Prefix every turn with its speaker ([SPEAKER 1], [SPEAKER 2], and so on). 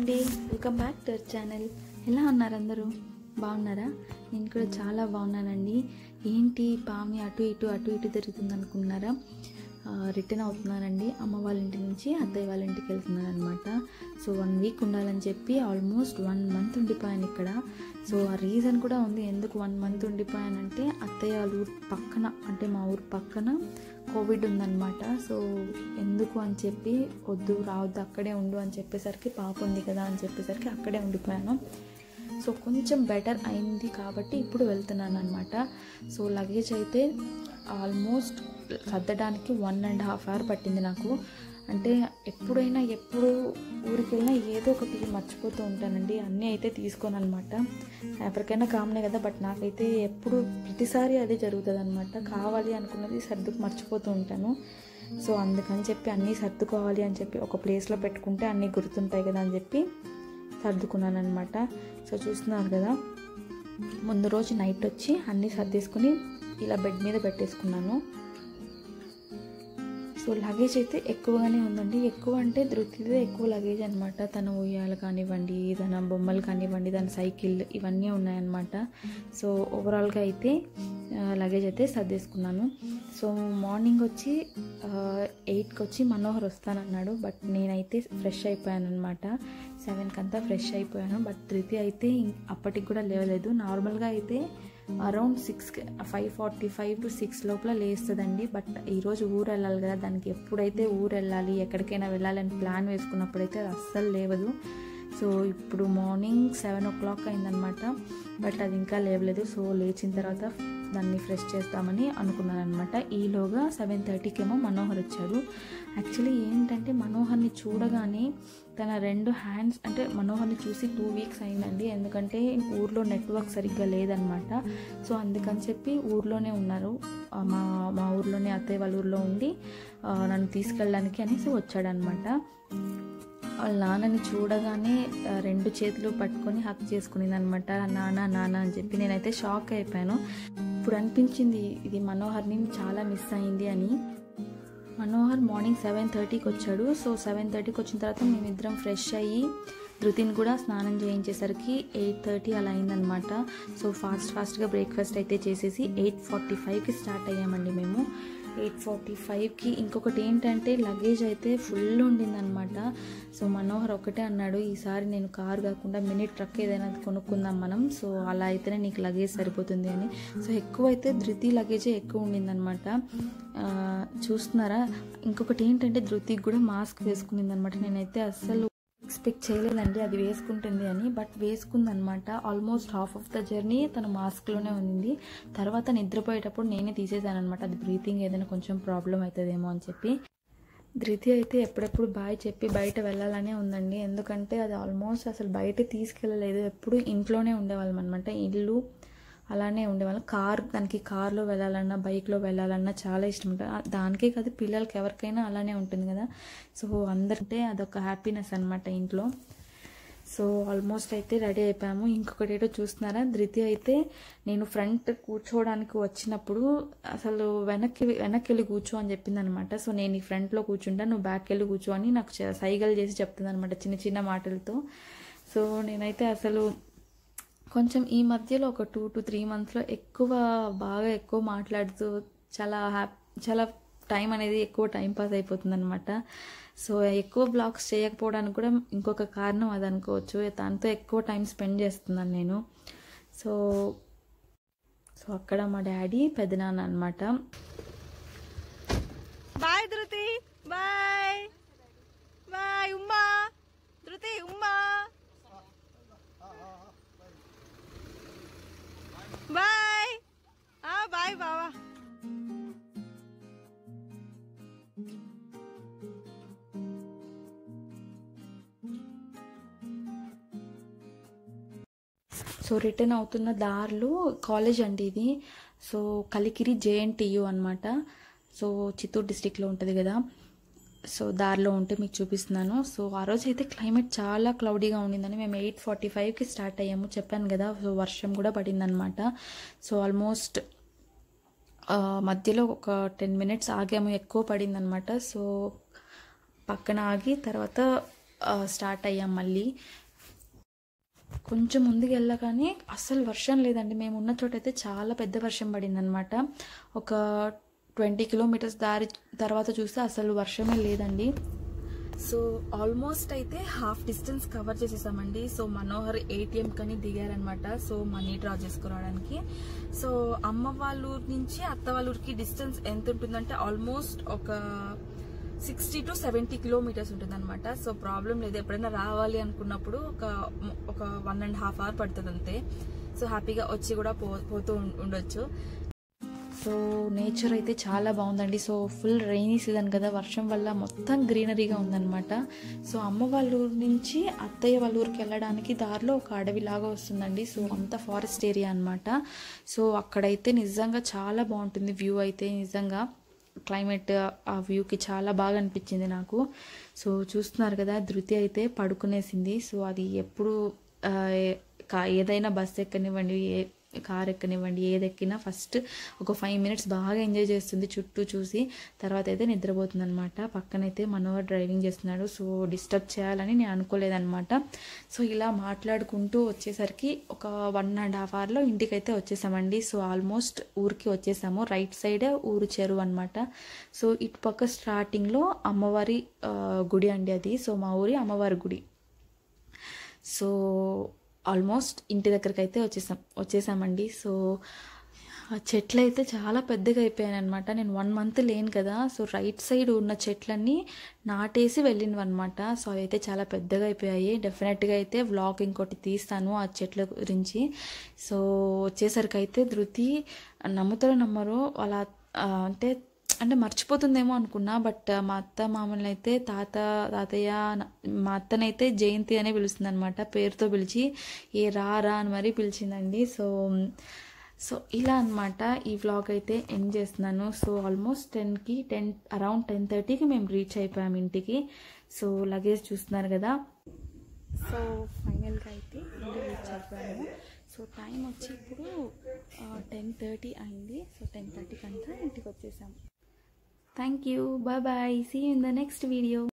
[SPEAKER 1] అండి welcome back to our channel ఎలా ఉన్నారు అందరూ బాగున్నారా నేను కూడా చాలా బాగున్నానండి ఏంటి పామి అటు ఇటు అటు ఇటు తిరుగుతుంది అనుకున్నారా రిటర్న్ అవుతున్నానండి అమ్మ వాళ్ళ ఇంటి నుంచి అత్తయ్య వాళ్ళ ఇంటికి వెళ్తున్నాను అనమాట సో వన్ వీక్ ఉండాలని చెప్పి ఆల్మోస్ట్ వన్ మంత్ ఉండిపోయాను ఇక్కడ సో ఆ రీజన్ కూడా ఉంది ఎందుకు వన్ మంత్ ఉండిపోయానంటే అత్తయ్య వాళ్ళ ఊరు పక్కన అంటే మా ఊరు పక్కన కోవిడ్ ఉందన్నమాట సో ఎందుకు అని చెప్పి వద్దు రావద్దు అక్కడే ఉండు అని చెప్పేసరికి పాప ఉంది కదా అని చెప్పేసరికి అక్కడే ఉండిపోయాను సో కొంచెం బెటర్ అయింది కాబట్టి ఇప్పుడు వెళ్తున్నాను అనమాట సో లగేజ్ అయితే ఆల్మోస్ట్ సర్దడానికి వన్ అండ్ హాఫ్ అవర్ పట్టింది నాకు అంటే ఎప్పుడైనా ఎప్పుడు ఊరికి వెళ్ళినా ఏదో ఒకటి మర్చిపోతూ ఉంటానండి అన్నీ అయితే తీసుకోను అనమాట ఎవరికైనా కామనే కదా బట్ నాకైతే ఎప్పుడు ప్రతిసారి అదే జరుగుతుంది అనమాట కావాలి అనుకున్నది సర్దుకు మర్చిపోతూ ఉంటాను సో అందుకని చెప్పి అన్నీ సర్దుకోవాలి అని చెప్పి ఒక ప్లేస్లో పెట్టుకుంటే అన్నీ గుర్తుంటాయి కదా అని చెప్పి సర్దుకున్నాను అనమాట సో చూస్తున్నారు కదా ముందు రోజు నైట్ వచ్చి అన్నీ సర్దేసుకుని ఇలా బెడ్ మీద పెట్టేసుకున్నాను సో లగేజ్ అయితే ఎక్కువగానే ఉందండి ఎక్కువ అంటే ధృతిదే ఎక్కువ లగేజ్ అనమాట తన ఉయ్యాలు కానివ్వండి తన బొమ్మలు కానివ్వండి తన సైకిల్ ఇవన్నీ ఉన్నాయన్నమాట సో ఓవరాల్గా అయితే లగేజ్ అయితే సర్దేసుకున్నాను సో మార్నింగ్ వచ్చి ఎయిట్కి వచ్చి మనోహర్ వస్తానన్నాడు బట్ నేనైతే ఫ్రెష్ అయిపోయాను అనమాట సెవెన్కి అంతా ఫ్రెష్ అయిపోయాను బట్ ధృతి అయితే అప్పటికి కూడా లేవలేదు నార్మల్గా అయితే around six five forty five to six లోపల లేస్తుందండి బట్ ఈరోజు ఊరు వెళ్ళాలి కదా దానికి ఎప్పుడైతే ఊరు వెళ్ళాలి ఎక్కడికైనా వెళ్ళాలని ప్లాన్ వేసుకున్నప్పుడైతే అది అస్సలు లేవదు సో ఇప్పుడు మార్నింగ్ సెవెన్ ఓ క్లాక్ అయిందనమాట బట్ అది ఇంకా లేవలేదు సో లేచిన తర్వాత దాన్ని ఫ్రెష్ చేస్తామని అనుకున్నాను అనమాట ఈలోగా సెవెన్ థర్టీకేమో మనోహర్ వచ్చాడు యాక్చువల్లీ ఏంటంటే మనోహర్ని చూడగానే తన రెండు హ్యాండ్స్ అంటే మనోహర్ని చూసి టూ వీక్స్ అయిందండి ఎందుకంటే ఊర్లో నెట్వర్క్ సరిగ్గా లేదనమాట సో అందుకని చెప్పి ఊర్లోనే ఉన్నారు మా మా ఊర్లోనే అత్తయ్య వాళ్ళ ఊర్లో ఉండి నన్ను తీసుకెళ్ళడానికి అనేసి వచ్చాడనమాట వాళ్ళ నాన్నని చూడగానే రెండు చేతులు పట్టుకొని హక్ చేసుకునేది అనమాట నాన్న నాన్న అని చెప్పి నేనైతే షాక్ అయిపోయాను ఇప్పుడు అనిపించింది ఇది మనోహర్ని చాలా మిస్ అయింది అని మనోహర్ మార్నింగ్ సెవెన్ థర్టీకి వచ్చాడు సో సెవెన్ థర్టీకి వచ్చిన తర్వాత మేమిద్దరం ఫ్రెష్ అయ్యి ధృతిని కూడా స్నానం చేయించేసరికి ఎయిట్ థర్టీ అలా అయిందనమాట సో ఫాస్ట్ ఫాస్ట్గా బ్రేక్ఫాస్ట్ అయితే చేసేసి ఎయిట్ ఫార్టీ ఫైవ్కి స్టార్ట్ అయ్యామండి మేము ఎయిట్ ఫార్టీ ఫైవ్కి ఇంకొకటి ఏంటంటే లగేజ్ అయితే ఫుల్ ఉండిందనమాట సో మనోహర్ ఒకటే అన్నాడు ఈసారి నేను కార్ కాకుండా మినీ ట్రక్ ఏదైనా కొనుక్కుందాం మనం సో అలా అయితేనే నీకు లగేజ్ సరిపోతుంది అని సో ఎక్కువ అయితే ధృతి లగేజే ఎక్కువ ఉండిందనమాట చూస్తున్నారా ఇంకొకటి ఏంటంటే ధృతికి కూడా మాస్క్ వేసుకునిందనమాట నేనైతే అస్సలు ఎక్స్పెక్ట్ చేయలేదండి అది వేసుకుంటుంది అని బట్ వేసుకుందనమాట almost half of the journey తను మాస్క్లోనే ఉంది తర్వాత నిద్రపోయేటప్పుడు నేనే తీసేసాను అనమాట అది బ్రీతింగ్ ఏదైనా కొంచెం ప్రాబ్లం అవుతుందేమో అని చెప్పి ధృతి అయితే ఎప్పుడెప్పుడు బాయ్ చెప్పి బయట వెళ్ళాలనే ఉందండి ఎందుకంటే అది ఆల్మోస్ట్ అసలు బయట తీసుకెళ్ళలేదు ఎప్పుడు ఇంట్లోనే ఉండేవాళ్ళం అనమాట ఇల్లు అలానే ఉండేవాళ్ళం కార్ దానికి కార్లో వెళ్ళాలన్నా బైక్లో వెళ్ళాలన్నా చాలా ఇష్టం ఉంటుంది దానికే కాదు పిల్లలకి ఎవరికైనా అలానే ఉంటుంది కదా సో అందరికంటే అదొక హ్యాపీనెస్ అనమాట ఇంట్లో సో ఆల్మోస్ట్ అయితే రెడీ అయిపోయాము ఇంకొకటి ఏటో చూస్తున్నారా ధృతి అయితే నేను ఫ్రంట్ కూర్చోవడానికి వచ్చినప్పుడు అసలు వెనక్కి వెనక్కి వెళ్ళి కూర్చో అని చెప్పింది అనమాట సో నేను ఈ ఫ్రంట్లో కూర్చుంటా నువ్వు బ్యాక్ వెళ్ళి కూర్చో అని నాకు సైగలు చేసి చెప్తుంది అనమాట చిన్న చిన్న మాటలతో సో నేనైతే అసలు కొంచెం ఈ మధ్యలో ఒక టూ టు త్రీ మంత్స్లో ఎక్కువ బాగా ఎక్కువ మాట్లాడుతూ చాలా హ్యాపీ చాలా టైం అనేది ఎక్కువ టైం పాస్ అయిపోతుంది అనమాట సో ఎక్కువ బ్లాగ్స్ చేయకపోవడానికి కూడా ఇంకొక కారణం అది అనుకోవచ్చు దాంతో ఎక్కువ టైం స్పెండ్ చేస్తున్నాను నేను సో సో అక్కడ మా డాడీ పెదనాన్న అనమాట
[SPEAKER 2] బాయ్ ధృతి బాయ్ బాయ్ ఉమ్మా ధృతి ఉమ్మా బాయ్ ఆ బాయ్ బావా
[SPEAKER 1] సో రిటర్న్ అవుతున్న దారిలో కాలేజ్ అండి ఇది సో కలికిరి జేఎన్టీయు అనమాట సో చిత్తూరు డిస్టిక్లో ఉంటుంది కదా సో దారిలో ఉంటే మీకు చూపిస్తున్నాను సో ఆ రోజు అయితే క్లైమేట్ చాలా క్లౌడీగా ఉండిందని మేము ఎయిట్ ఫార్టీ ఫైవ్కి స్టార్ట్ అయ్యాము చెప్పాను కదా సో వర్షం కూడా పడిందనమాట సో ఆల్మోస్ట్ మధ్యలో ఒక టెన్ మినిట్స్ ఆగాము ఎక్కువ పడిందనమాట సో పక్కన ఆగి తర్వాత స్టార్ట్ అయ్యాం మళ్ళీ కొంచెం ముందుకు వెళ్ళగానే అస్సలు వర్షం లేదండి మేము ఉన్న చోట అయితే చాలా పెద్ద వర్షం పడిందనమాట ఒక ట్వంటీ కిలోమీటర్స్ దారి తర్వాత చూస్తే అసలు వర్షమే లేదండి సో ఆల్మోస్ట్ అయితే హాఫ్ డిస్టెన్స్ కవర్ చేసేసామండి సో మనోహర్ ఏటీఎం కని దిగారనమాట సో మనీ డ్రా చేసుకురావడానికి సో అమ్మ వాళ్ళ ఊరి నుంచి అత్త వాళ్ళ ఊరికి డిస్టెన్స్ ఎంత ఉంటుందంటే ఆల్మోస్ట్ ఒక సిక్స్టీ టు సెవెంటీ కిలోమీటర్స్ ఉంటుంది అనమాట సో ప్రాబ్లం లేదు ఎప్పుడైనా రావాలి అనుకున్నప్పుడు ఒక ఒక వన్ అండ్ హాఫ్ అవర్ పడుతుంది అంతే సో హ్యాపీగా వచ్చి కూడా పో పోతూ ఉం- ఉండొచ్చు సో నేచర్ అయితే చాలా బాగుందండి సో ఫుల్ రైనీ సీజన్ కదా వర్షం వల్ల మొత్తం గ్రీనరీగా ఉందన్నమాట సో అమ్మ వాళ్ళ ఊరు నుంచి అత్తయ్య వాళ్ళ ఊరికి వెళ్ళడానికి దారిలో ఒక అడవిలాగా వస్తుందండి సో అంత ఫారెస్ట్ ఏరియా అన్నమాట సో అక్కడైతే నిజంగా చాలా బాగుంటుంది వ్యూ అయితే నిజంగా క్లైమేట్ ఆ వ్యూకి చాలా బాగా అనిపించింది నాకు సో చూస్తున్నారు కదా ధృతి అయితే పడుకునేసింది సో అది ఎప్పుడు ఆ, కా- ఏదైనా బస్ ఎక్కనివ్వండి ఏ కార్ ఎక్కనివ్వండి ఏది ఎక్కినా ఫస్ట్ ఒక ఫైవ్ మినిట్స్ బాగా ఎంజాయ్ చేస్తుంది చుట్టూ చూసి తర్వాత అయితే నిద్రపోతుంది అనమాట పక్కనైతే మనోహర్ డ్రైవింగ్ చేస్తున్నాడు సో డిస్టర్బ్ చేయాలని నేను అనుకోలేదన్నమాట సో ఇలా మాట్లాడుకుంటూ వచ్చేసరికి ఒక వన్ అండ్ హాఫ్ అవర్లో ఇంటికి అయితే వచ్చేసామండి సో ఆల్మోస్ట్ ఊరికి వచ్చేసాము రైట్ సైడే ఊరు చెరువు అనమాట సో ఇటు పక్క స్టార్టింగ్లో అమ్మవారి ఆ, గుడి అండి అది సో మా ఊరి అమ్మవారి గుడి సో ఆల్మోస్ట్ ఇంటి దగ్గరికి అయితే వచ్చేసాం వచ్చేసామండి సో ఆ చెట్లు అయితే చాలా పెద్దగా అయిపోయాయి అనమాట నేను వన్ మంత్ లేను కదా సో రైట్ సైడ్ ఉన్న చెట్లన్నీ నాటేసి వెళ్ళినవి అనమాట సో అవి అయితే చాలా పెద్దగా అయిపోయాయి డెఫినెట్గా అయితే వ్లాగ్ ఇంకోటి తీస్తాను ఆ చెట్ల గురించి సో వచ్చేసరికి అయితే ధృతి నమ్ముతారో నమ్మరు వాళ్ళ ఆ, అంటే అంటే మర్చిపోతుందేమో అనుకున్నా బట్ మా అత్త మామూలు అయితే తాత తాతయ్య న- మా అత్తనైతే జయంతి అనే పిలుస్తుంది అనమాట పేరుతో పిలిచి ఏ రా రా అని మరీ పిలిచిందండి సో సో ఇలా అన్నమాట ఈ వ్లాగ్ అయితే ఎండ్ చేస్తున్నాను సో ఆల్మోస్ట్ టెన్కి టెన్ అరౌండ్ టెన్ థర్టీకి మేము రీచ్ అయిపోయాం ఇంటికి సో లగేజ్ చూస్తున్నారు కదా సో ఫైనల్గా అయితే ఇంటికి రీచ్ అయిపోయాము సో టైం వచ్చి ఇప్పుడు టెన్ థర్టీ అయింది సో టెన్ థర్టీకి అంతా ఇంటికి వచ్చేసాము thank you bye bye see in the next video